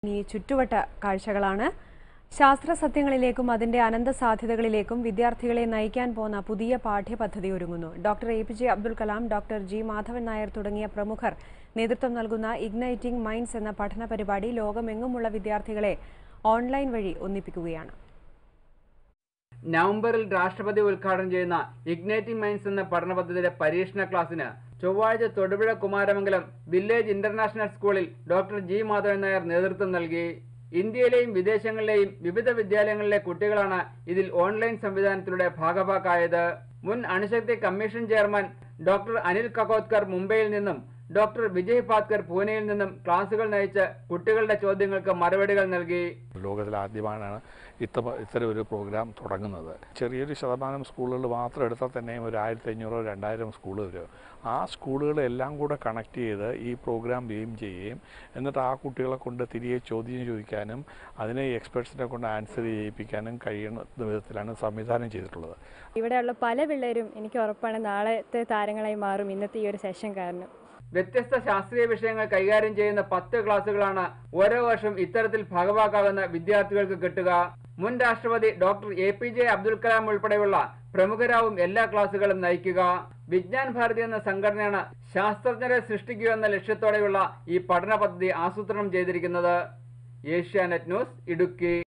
ഈ ചുറ്റുവട്ട കാഴ്ചകളാണ് ശാസ്ത്ര സത്യങ്ങളിലേക്കും അതിന്റെ അനന്ത സാധ്യതകളിലേക്കും വിദ്യാർത്ഥികളെ നയിക്കാൻ പോന്ന പുതിയ പാഠ്യപദ്ധതി ഒരുങ്ങുന്നു doctor A P J Abdul Kalam doctor G Madhavan Nair തുടങ്ങിയ പ്രമുഖർ നേതൃത്വം നൽകുന്ന ഇഗ്നൈറ്റിംഗ് മൈൻഡ്സ് എന്ന പഠന പരിപാടി ലോകമെങ്ങുമുള്ള വിദ്യാർത്ഥികളെ ഓൺലൈൻ വഴി ഒന്നിപ്പിക്കുകയാണ് നവംബറിൽ രാഷ്ട്രപതി ഉദ്ഘാടനം ചെയ്യുന്ന ഇഗ്നേറ്റിംഗ് മൈൻഡ്സ് എന്ന പഠന പദ്ധതിയുടെ പരീക്ഷണ ക്ലാസ്സിന് ചൊവ്വാഴ്ച തൊടുപുഴ കുമാരമംഗലം വില്ലേജ് ഇന്റർനാഷണൽ സ്കൂളിൽ ഡോക്ടർ ജി മാധവൻ നായർ നേതൃത്വം നൽകി ഇന്ത്യയിലെയും വിദേശങ്ങളിലെയും വിവിധ വിദ്യാലയങ്ങളിലെ കുട്ടികളാണ് ഇതിൽ ഓൺലൈൻ സംവിധാനത്തിലൂടെ ഭാഗഭാക്കായത് മുൻ അണുശക്തി commission chairman doctor Anil Kakodkar മുംബൈയിൽ നിന്നും ഡോക്ടർ വിജയ് ഭാസ്കർ പൂനെയിൽ നിന്നും ക്ലാസുകൾ നയിച്ച് കുട്ടികളുടെ ചോദ്യങ്ങൾക്ക് മറുപടികൾ നൽകി ലോകത്തിൽ ആദ്യമാണ് ഇത്ത ഇത്തരം ഒരു പ്രോഗ്രാം തുടങ്ങുന്നത് ചെറിയൊരു ശതമാനം സ്കൂളുകൾ മാത്രം എടുത്താൽ തന്നെയും ഒരു ആയിരത്തി അഞ്ഞൂറോ രണ്ടായിരം സ്കൂൾ വരും ആ സ്കൂളുകളെല്ലാം കൂടെ കണക്ട് ചെയ്ത് ഈ പ്രോഗ്രാം എയിം ചെയ്യുകയും എന്നിട്ട് ആ കുട്ടികളെ കൊണ്ട് തിരികെ ചോദ്യം ചോദിക്കാനും അതിനെ എക്സ്പെർട്സിനെ കൊണ്ട് ആൻസർ ചെയ്യിപ്പിക്കാനും കഴിയുന്ന വിധത്തിലാണ് സംവിധാനം ചെയ്തിട്ടുള്ളത് ഇവിടെയുള്ള പല പിള്ളേരും എനിക്ക് ഉറപ്പാണ് നാളത്തെ താരങ്ങളായി മാറും ഇന്നത്തെ ഈ ഒരു സെഷൻ കാരണം വ്യത്യസ്ത ശാസ്ത്രീയ വിഷയങ്ങൾ കൈകാര്യം ചെയ്യുന്ന പത്ത് ക്ലാസുകളാണ് ഓരോ വർഷം ഇത്തരത്തിൽ ഭാഗവാക്കാകുന്ന വിദ്യാർത്ഥികൾക്ക് കിട്ടുക മുൻ രാഷ്ട്രപതി doctor A P J Abdul Kalam ഉൾപ്പെടെയുള്ള പ്രമുഖരാവും എല്ലാ ക്ലാസുകളും നയിക്കുക വിജ്ഞാൻ ഭാരതി എന്ന സംഘടനയാണ് ശാസ്ത്രജ്ഞരെ സൃഷ്ടിക്കുക എന്ന ലക്ഷ്യത്തോടെയുള്ള ഈ പഠന പദ്ധതി ആസൂത്രണം ചെയ്തിരിക്കുന്നത് ഏഷ്യാനെറ്റ് ന്യൂസ് ഇടുക്കി